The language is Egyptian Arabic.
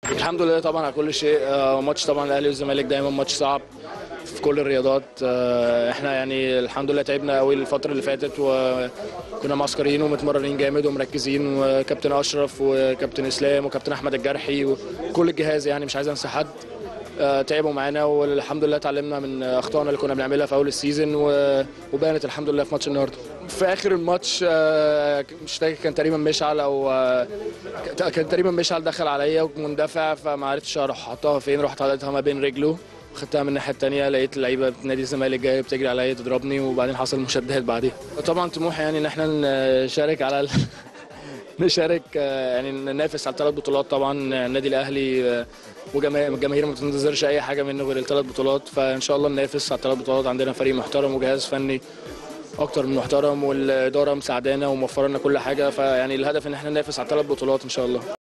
الحمد لله طبعا على كل شيء آه، ماتش طبعا الاهلي والزمالك دايما ماتش صعب في كل الرياضات آه، احنا يعني الحمد لله تعبنا قوي الفتره اللي فاتت وكنا معسكرين ومتمرنين جامد ومركزين وكابتن اشرف وكابتن اسلام وكابتن احمد الجرحي وكل الجهاز يعني مش عايز انسى حد آه، تعبوا معانا والحمد لله اتعلمنا من اخطائنا اللي كنا بنعملها في اول السيزون و- وبانت الحمد لله في ماتش النهارده في اخر الماتش آه، مش فاكر كان تقريبا مشعل او آه، كان تقريبا مشعل دخل عليا مندفع فما عرفتش اروح احطها فين رحت حطيتها ما بين رجله خدتها من الناحيه الثانيه لقيت اللعيبه نادي الزمالك جايه بتجري عليا تضربني وبعدين حصل مشادات بعديها طبعا طموحي يعني ان احنا نشارك على ال... نشارك آه، يعني ننافس على الثلاث بطولات طبعا النادي الاهلي آه، وجماهير الجماهير ما تنتظرش اي حاجه منه غير الثلاث بطولات فان شاء الله ننافس على الثلاث بطولات عندنا فريق محترم وجهاز فني اكتر من محترم والاداره مساعدانا وموفره لنا كل حاجه فيعني الهدف ان احنا ننافس على الثلاث بطولات ان شاء الله